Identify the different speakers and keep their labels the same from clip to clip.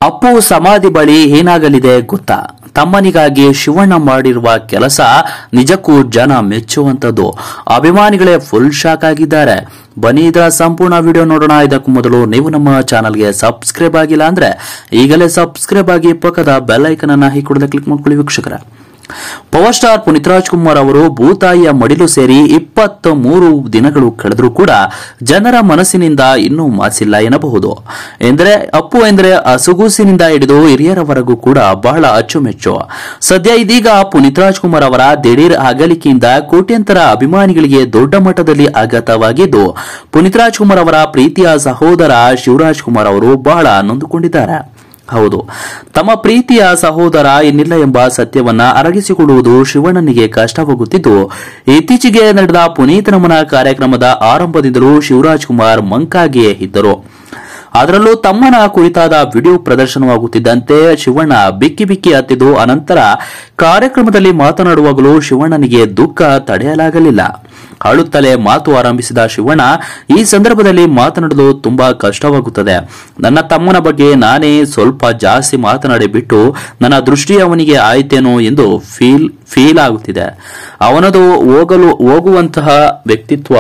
Speaker 1: ಅಪ್ಪು ಸಮಾಧಿ ಬಳಿ ಏನಾಗಲಿದೆ ಗೊತ್ತಾ ತಮ್ಮನಿಗಾಗಿ ಶಿವಣ್ಣ ಮಾಡಿರುವ ಕೆಲಸ ನಿಜಕ್ಕೂ ಜನ ಮೆಚ್ಚುವಂತದ್ದು ಅಭಿಮಾನಿಗಳೇ ಫುಲ್ ಶಾಕ್ ಆಗಿದ್ದಾರೆ ಬನ್ನಿ ಇದರ ಸಂಪೂರ್ಣ ವಿಡಿಯೋ ನೋಡೋಣ ಇದಕ್ಕೂ ಮೊದಲು ನೀವು ನಮ್ಮ ಚಾನಲ್ಗೆ ಸಬ್ಸ್ಕ್ರೈಬ್ ಆಗಿಲ್ಲ ಅಂದ್ರೆ ಈಗಲೇ ಸಬ್ಸ್ಕ್ರೈಬ್ ಆಗಿ ಪಕ್ಕದ ಬೆಲ್ ಐಕನ್ ಅನ್ನ ಹೀಗೆ ಕೂಡಲೇ ಕ್ಲಿಕ್ ಮಾಡ್ಕೊಳ್ಳಿ ವೀಕ್ಷಕರ ಪವರ್ ಸ್ಟಾರ್ ಪುನೀತ್ ರಾಜ್ಕುಮಾರ್ ಅವರು ಭೂತಾಯಿಯ ಮಡಿಲು ಸೇರಿ ಇಪ್ಪತ್ತ ಮೂರು ದಿನಗಳು ಕಳೆದರೂ ಕೂಡ ಜನರ ಮನಸ್ಸಿನಿಂದ ಇನ್ನೂ ಮಾಸಿಲ್ಲ ಎನ್ನಬಹುದು ಎಂದರೆ ಅಪ್ಪು ಎಂದರೆ ಅಸುಗೂಸಿನಿಂದ ಹಿಡಿದು ಹಿರಿಯರವರೆಗೂ ಕೂಡ ಬಹಳ ಅಚ್ಚುಮೆಚ್ಚು ಸದ್ಯ ಇದೀಗ ಪುನೀತ್ ರಾಜ್ಕುಮಾರ್ ಅವರ ದಿಢೀರ್ ಅಗಲಿಕೆಯಿಂದ ಕೋಟ್ಯಂತರ ಅಭಿಮಾನಿಗಳಿಗೆ ದೊಡ್ಡ ಮಟ್ಟದಲ್ಲಿ ಆಘಾತವಾಗಿದ್ದು ಪುನೀತ್ ರಾಜ್ಕುಮಾರ್ ಅವರ ಪ್ರೀತಿಯ ಸಹೋದರ ಶಿವರಾಜ್ ಕುಮಾರ್ ಅವರು ಬಹಳ ನೊಂದುಕೊಂಡಿದ್ದಾರೆ ಹೌದು ತಮ್ಮ ಪ್ರೀತಿಯ ಸಹೋದರ ಇನ್ನಿಲ್ಲ ಎಂಬ ಸತ್ಯವನ್ನ ಅರಗಿಸಿಕೊಳ್ಳುವುದು ಶಿವಣ್ಣನಿಗೆ ಕಷ್ಟವಾಗುತ್ತಿದ್ದು ಇತ್ತೀಚೆಗೆ ನಡೆದ ಪುನೀತ್ ನಮನ ಕಾರ್ಯಕ್ರಮದ ಆರಂಭದಿಂದಲೂ ಶಿವರಾಜ್ ಕುಮಾರ್ ಮಂಕಾಗಿಯೇ ಇದ್ದರು ಅದರಲ್ಲೂ ತಮ್ಮನ ಕುರಿತಾದ ವಿಡಿಯೋ ಪ್ರದರ್ಶನವಾಗುತ್ತಿದ್ದಂತೆ ಶಿವಣ್ಣ ಬಿಕ್ಕಿ ಬಿಕ್ಕಿ ಹತ್ತಿದ್ದು ಅನಂತರ ಕಾರ್ಯಕ್ರಮದಲ್ಲಿ ಮಾತನಾಡುವಾಗಲೂ ಶಿವಣ್ಣನಿಗೆ ದುಃಖ ತಡೆಯಲಾಗಲಿಲ್ಲ ಅಳುತ್ತಲೇ ಮಾತು ಆರಂಭಿಸಿದ ಶಿವಣ್ಣ ಈ ಸಂದರ್ಭದಲ್ಲಿ ಮಾತನಾಡಲು ತುಂಬಾ ಕಷ್ಟವಾಗುತ್ತದೆ ನನ್ನ ತಮ್ಮನ ಬಗ್ಗೆ ನಾನೇ ಸ್ವಲ್ಪ ಜಾಸ್ತಿ ಮಾತನಾಡಿ ಬಿಟ್ಟು ನನ್ನ ದೃಷ್ಟಿ ಅವನಿಗೆ ಆಯ್ತೇನೋ ಎಂದು ಫೀಲ್ ಫೀಲ್ ಆಗುತ್ತಿದೆ ಅವನದು ಹೋಗಲು ಹೋಗುವಂತಹ ವ್ಯಕ್ತಿತ್ವ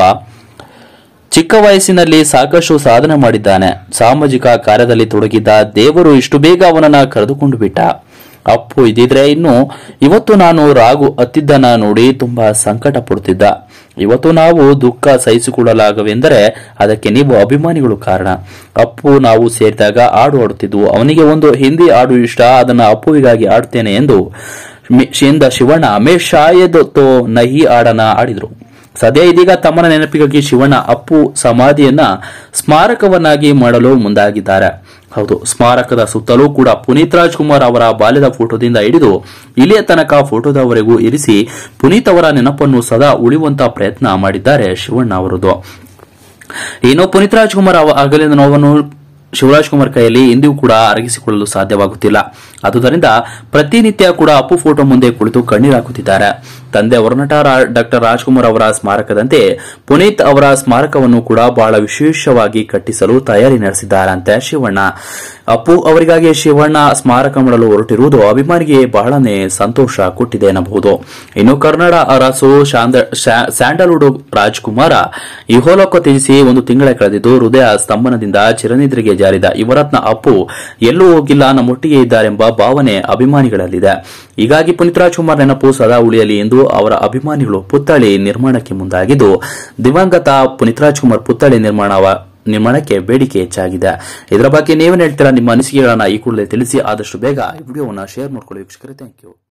Speaker 1: ಚಿಕ್ಕ ವಯಸ್ಸಿನಲ್ಲಿ ಸಾಕಷ್ಟು ಸಾಧನೆ ಮಾಡಿದ್ದಾನೆ ಸಾಮಾಜಿಕ ಕಾರ್ಯದಲ್ಲಿ ತೊಡಗಿದ್ದ ದೇವರು ಇಷ್ಟು ಬೇಗ ಅವನನ್ನ ಕರೆದುಕೊಂಡು ಬಿಟ್ಟ ಅಪ್ಪು ಇದ್ದಿದ್ರೆ ಇನ್ನು ಇವತ್ತು ನಾನು ರಾಗು ಹತ್ತಿದ್ದನ್ನ ನೋಡಿ ತುಂಬಾ ಸಂಕಟ ಪಡುತ್ತಿದ್ದ ಇವತ್ತು ನಾವು ದುಃಖ ಸಹಿಸಿಕೊಳ್ಳಲಾಗವೆಂದರೆ ಅದಕ್ಕೆ ನೀವು ಅಭಿಮಾನಿಗಳು ಕಾರಣ ಅಪ್ಪು ನಾವು ಸೇರಿದಾಗ ಹಾಡು ಆಡುತ್ತಿದ್ವು ಅವನಿಗೆ ಒಂದು ಹಿಂದಿ ಹಾಡು ಇಷ್ಟ ಅದನ್ನ ಅಪ್ಪುವಿಗಾಗಿ ಆಡ್ತೇನೆ ಎಂದು ಮಿ- ಎಂದ ಶಿವಣ್ಣ ಮೇ ಶಾಯದ್ ತೋ ನಹಿ ಹಾಡನ ಆಡಿದ್ರು ಸದ್ಯ ಇದೀಗ ತಮ್ಮನ ನೆನಪಿಗಾಗಿ ಶಿವಣ್ಣ ಅಪ್ಪು ಸಮಾಧಿಯನ್ನ ಸ್ಮಾರಕವನ್ನಾಗಿ ಮಾಡಲು ಮುಂದಾಗಿದ್ದಾರೆ ಹೌದು ಸ್ಮಾರಕದ ಸುತ್ತಲೂ ಕೂಡ ಪುನೀತ್ ರಾಜ್ಕುಮಾರ್ ಅವರ ಬಾಲ್ಯದ ಫೋಟೋದಿಂದ ಹಿಡಿದು ಇಲ್ಲಿಯ ತನಕ ಫೋಟೋದವರೆಗೂ ಇರಿಸಿ ಪುನೀತ್ ಅವರ ನೆನಪನ್ನು ಸದಾ ಉಳಿಯುವಂತ ಪ್ರಯತ್ನ ಮಾಡಿದ್ದಾರೆ ಶಿವಣ್ಣ ಅವರದು ಇನ್ನು ಪುನೀತ್ ರಾಜ್ಕುಮಾರ್ ಅವ ಅಗಲಿದ ನೋವನ್ನು ಶಿವರಾಜ್ ಕುಮಾರ್ ಕೈಯಲ್ಲಿ ಎಂದಿಗೂ ಕೂಡ ಅರಗಿಸಿಕೊಳ್ಳಲು ಸಾಧ್ಯವಾಗುತ್ತಿಲ್ಲ ಆದುದರಿಂದ ಪ್ರತಿನಿತ್ಯ ಕೂಡ ಅಪ್ಪು ಫೋಟೋ ಮುಂದೆ ಕುಳಿತು ಕಣ್ಣೀರು ಹಾಕುತ್ತಿದ್ದಾರೆ ತಂದೆ ಹೊರನಟ ಡಾಕ್ಟರ್ ರಾಜ್ಕುಮಾರ್ ಅವರ ಸ್ಮಾರಕದಂತೆ ಪುನೀತ್ ಅವರ ಸ್ಮಾರಕವನ್ನು ಕೂಡ ಬಹಳ ವಿಶೇಷವಾಗಿ ಕಟ್ಟಿಸಲು ತಯಾರಿ ನಡೆಸಿದ್ದಾರಂತೆ ಶಿವಣ್ಣ ಅಪ್ಪು ಅವರಿಗಾಗಿ ಶಿವಣ್ಣ ಸ್ಮಾರಕ ಮಾಡಲು ಹೊರಟಿರುವುದು ಅಭಿಮಾನಿಗೆ ಬಹಳನೇ ಸಂತೋಷ ಕೊಟ್ಟಿದೆ ಎನ್ನಬಹುದು ಇನ್ನು ಕನ್ನಡ ಅರಸು ಶಾಂದ- ಶಾ- ಸ್ಯಾಂಡಲ್ವುಡ್ ರಾಜ್ಕುಮಾರ ಇಹೋಲೋಕ ತ್ಯಜಿಸಿ ಒಂದು ತಿಂಗಳ ಕಳೆದಿದ್ದು ಹೃದಯ ಸ್ತಂಭನದಿಂದ ಚಿರನಿದ್ರೆಗೆ ಜಾರಿದ ಯುವರತ್ನ ಅಪ್ಪು ಎಲ್ಲೂ ಹೋಗಿಲ್ಲ ನಮ್ಮೊಟ್ಟಿಗೆ ಇದ್ದಾರೆಂಬ ಭಾವನೆ ಅಭಿಮಾನಿಗಳಲ್ಲಿದೆ ಹೀಗಾಗಿ ಪುನೀತ್ ರಾಜ್ಕುಮಾರ್ ನೆನಪು ಸದಾ ಉಳಿಯಲಿ ಎಂದು ಅವರ ಅಭಿಮಾನಿಗಳು ಪುತ್ಥಳಿ ನಿರ್ಮಾಣಕ್ಕೆ ಮುಂದಾಗಿದ್ದು ದಿವಂಗತ ಪುನೀತ್ ರಾಜ್ಕುಮಾರ್ ಪುತ್ಥಳಿ ನಿರ್ಮಾಣವ ನಿರ್ಮಾಣಕ್ಕೆ ಬೇಡಿಕೆ ಹೆಚ್ಚಾಗಿದೆ ಇದರ ಬಗ್ಗೆ ನೀವೇನು ಹೇಳ್ತೀರಾ ನಿಮ್ಮ ಅನಿಸಿಕೆಗಳನ್ನ ಈ ಕೂಡಲೇ ತಿಳಿಸಿ ಆದಷ್ಟು ಬೇಗ ಈ ವಿಡಿಯೋವನ್ನು ಶೇರ್ ಮಾಡ್ಕೊಳ್ಳಿ ವೀಕ್ಷಕರೇ ಥ್ಯಾಂಕ್ ಯು